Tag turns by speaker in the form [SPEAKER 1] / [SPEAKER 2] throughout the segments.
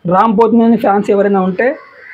[SPEAKER 1] Ram Pothineni fans ఎవరైనా ఉంటే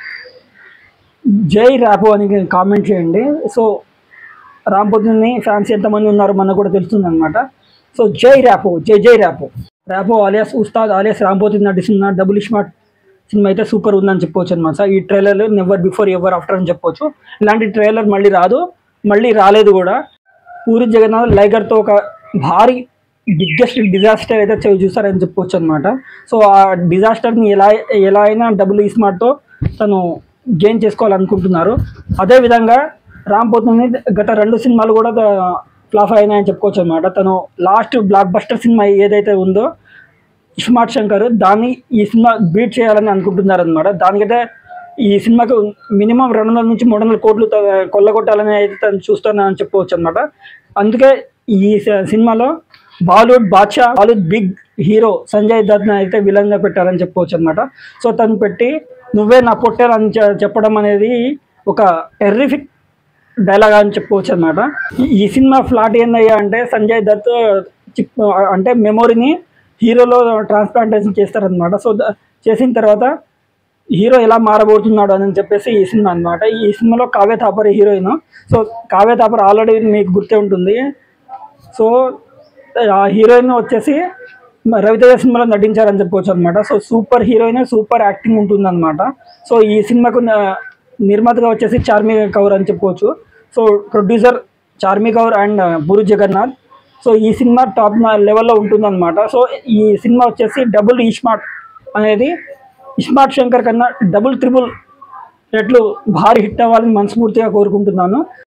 [SPEAKER 1] జై ర్యాపో అని కామెంట్ చేయండి సో రామ్ పోతినేని ఫ్యాన్స్ ఎంతమంది ఉన్నారో మనకు కూడా తెలుస్తుంది అనమాట సో జై ర్యాపో జై జై ర్యాపో ర్యాపో ఆలియాస్ ఉస్తాద్ ఆలియాస్ రామ్ పోతిని నటిస్తున్న డబుల్ స్మార్ట్ సినిమా అయితే సూపర్ ఉందని చెప్పొచ్చు అనమాట ఈ trailer never before ever after అని చెప్పొచ్చు ఇలాంటి ట్రైలర్ మళ్ళీ రాదు మళ్ళీ రాలేదు కూడా పూరి జగన్నాథ్ లైగర్తో ఒక భారీ బిగ్గెస్ట్ డిజాస్టర్ అయితే చూ- చూసారని చెప్పొచ్చు అనమాట సో ఆ డిజాస్టర్ని ఎలా ఎలా అయినా డబుల్ స్మార్ట్తో తను గెయిన్ చేసుకోవాలనుకుంటున్నారు అదేవిధంగా రామ్ పోతుని గత రెండు సినిమాలు కూడా ఫ్లాప్ అయినాయని చెప్పుకోవచ్చు అనమాట తను లాస్ట్ బ్లాక్ బస్టర్ సినిమా ఏదైతే ఉందో స్మార్ట్ శంకర్ దాన్ని ఈ సినిమా బీట్ చేయాలని అనుకుంటున్నారు అనమాట దానికైతే ఈ సినిమాకు మినిమం రెండు వందల నుంచి మూడు వందల కోట్లు త- కొల్లగొట్టాలని అయితే తను చూస్తున్నానని చెప్పవచ్చు అనమాట అందుకే ఈ స- సినిమాలో Bollywood Badshah Bollywood big hero Sanjay దత్ని అయితే విలన్గా పెట్టారని చెప్పవచ్చు అనమాట సో తను పెట్టి నువ్వే నా పొట్టారని చె- చెప్పడం అనేది ఒక టెర్రిఫిక్ డైలాగ్ అని చెప్పుకోవచ్చు అనమాట ఈ సినిమా ఫ్లాట్ ఏందయ్యా అంటే సంజయ్ దత్ చిప్ అంటే మెమొరీని హీరోలో ట్రాన్స్ప్లాంటేషన్ చేస్తారనమాట సో ద- చేసిన తర్వాత హీరో ఎలా మారబోతున్నాడు అని చెప్పేసి ఈ సినిమా అనమాట ఈ సినిమాలో Kavya Thapar heroine so Kavya Thapar already మీకు గుర్తే ఉంటుంది సో ఆ హీరోయిన్ వచ్చేసి రవితేజ సినిమాలో నటించారని చెప్పుకోవచ్చు అనమాట so super heroine super acting ఉంటుందన్నమాట సో ఈ సినిమాకు న- నిర్మాతగా వచ్చేసి చార్మి కౌర్ అని చెప్పుకోవచ్చు so producer Charmi Kaur and Puri Jagannadh so ఈ సినిమా టాప్ లెవెల్లో ఉంటుందన్నమాట సో ఈ సినిమా వచ్చేసి డబుల్ స్మార్ట్ అనేది స్మార్ట్ శంకర్ కన్నా డబుల్ త్రిబుల్ రెట్లు భారీ హిట్ అవ్వాలని మనస్ఫూర్తిగా కోరుకుంటున్నాను